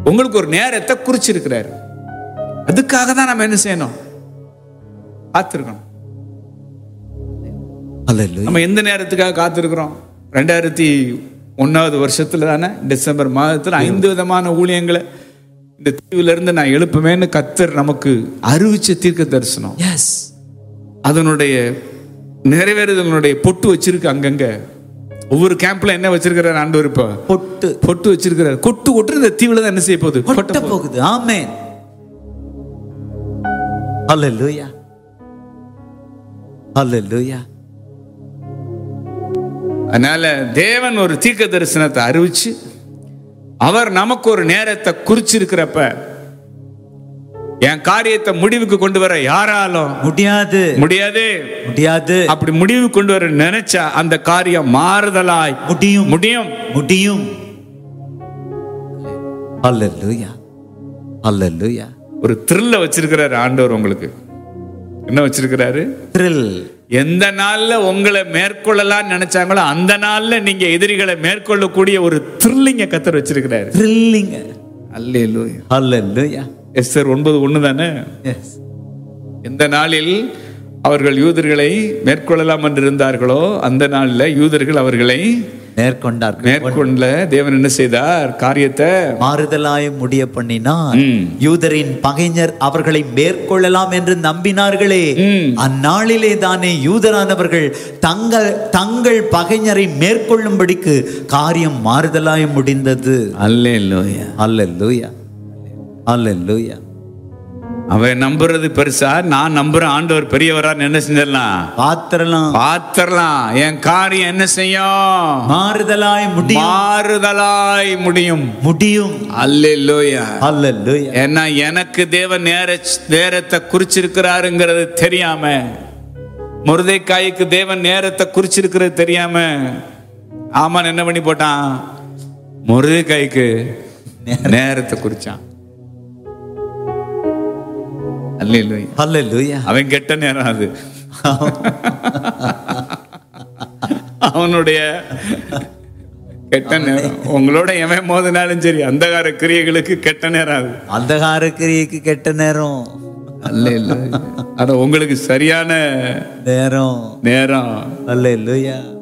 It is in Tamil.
உங்களுக்கு ஒரு நேரத்தை குறிச்சிருக்கிறாரு அதுக்காக தான் நம்ம என்ன செய்யணும் காத்திருக்கணும் அல்லேலூயா நம்ம எந்த நேரத்துக்காக காத்திருக்கிறோம் ரெண்டாயிரத்தி ஒன்னாவது வருஷத்துல தானே டிசம்பர் மாதத்துல ஐந்து விதமான ஊழியங்களை இந்த தீவுல இருந்து நான் எழுப்புவேன்னு கத்தர் நமக்கு அறிவிச்ச தீர்க்க தரிசனம் எஸ் அதனுடைய நிறைவேறுதலுடைய பொட்டு வச்சிருக்கு அங்கங்க ஒவ்வொரு கேம்ப்ல என்ன வச்சிருக்கிறார் ஆண்டவர் இப்ப பொட்டு பொட்டு வச்சிருக்கிறார் கொட்டு கொட்டு இந்த தீவுல தான் என்ன செய்ய போகுது கொட்ட கொட்ட போகுது. போகுது ஆமென் அல்லேலூயா அல்லேலூயா அதனால தேவன் ஒரு தீர்க்க தரிசனத்தை அறிவிச்சு அவர் நமக்கு ஒரு நேரத்தை குறிச்சிருக்கிறப்ப என் காரியத்தை முடிவுக்கு கொண்டு வர யாராலும் முடியாது முடியாது முடியாது அப்படி முடிவு கொண்டு வர நினைச்சா அந்த காரியம் மாறுதலாய் முடியும் முடியும் முடியும் அல்லேலூயா அல்லேலூயா ஒரு த்ரில்ல வச்சிருக்கிறாரு ஆண்டவர் உங்களுக்கு என்ன வச்சிருக்கிறாரு த்ரில் எந்த நாள்ல உங்களை மேற்கொள்ளலாம் நினைச்சாங்களோ அந்த நாள்ல நீங்க எதிரிகளை மேற்கொள்ளக்கூடிய ஒரு த்ரில்லிங்க கத்தர் வச்சிருக்கிறாரு த்ரில்லிங் அல்லேலூயா அல்லேலூயா எஸ்தர் ஒன்பது ஒண்ணு தானே எஸ் எந்த நாளில் அவர்கள் யூதர்களை மேற்கொள்ளலாம் என்று இருந்தார்களோ அந்த நாள்ல யூதர்கள் அவர்களை மேற்கொண்டார்கள் மேற்கொள்ள தேவன் என்ன செய்தார் காரியத்தை மாறுதலாய் முடிய பண்ணினார் ம். யூதரின் பகைஞர் அவர்களை மேற்கொள்ளலாம் என்று நம்பினார்களே ம். அந்நாளிலே தானே யூதரானவர்கள் தங்கள் தங்கள் பகைஞரை மேற்கொள்ளும்படிக்கு காரியம் மாறுதலாய் முடிந்தது அல்லேலூயா அல்லேலூயா அல்லேலூயா அவன் நம்புறது பெருசா நான் நம்புறேன் ஆண்டவர் பெரியவரான்னு என்ன செஞ்சிடலாம் பாத்திரலாம் பாத்திரலாம் என் காரியம் என்ன செய்யும் மாறுதலாய் முடியும் மாறுதலாய் முடியும் முடியும் அல்லேலூயா அல்லேலூயா ஏன்னா எனக்கு தேவன் நேர நேரத்தை குறிச்சிருக்கிறாருங்கிறது தெரியாம முருதைக்காய்க்கு தேவன் நேரத்தை குறிச்சிருக்கிறது தெரியாம ஆமான் என்ன பண்ணி போட்டான் முருதைக்காய்க்கு நேரத்தை குறிச்சான் அல்லேலூயா அல்லேலூயா அவன் கெட்ட நேரம் அது அவனுடைய கெட்ட நேரம் உங்களோட எவன் மோதினாலும் சரி அந்தகார கிரியைகளுக்கு கெட்ட நேரம் அது அந்தகார கிரியைக்கு கெட்ட நேரம் அல்ல இல்ல ஆனா உங்களுக்கு சரியான நேரம் நேரம் அல்லேலூயா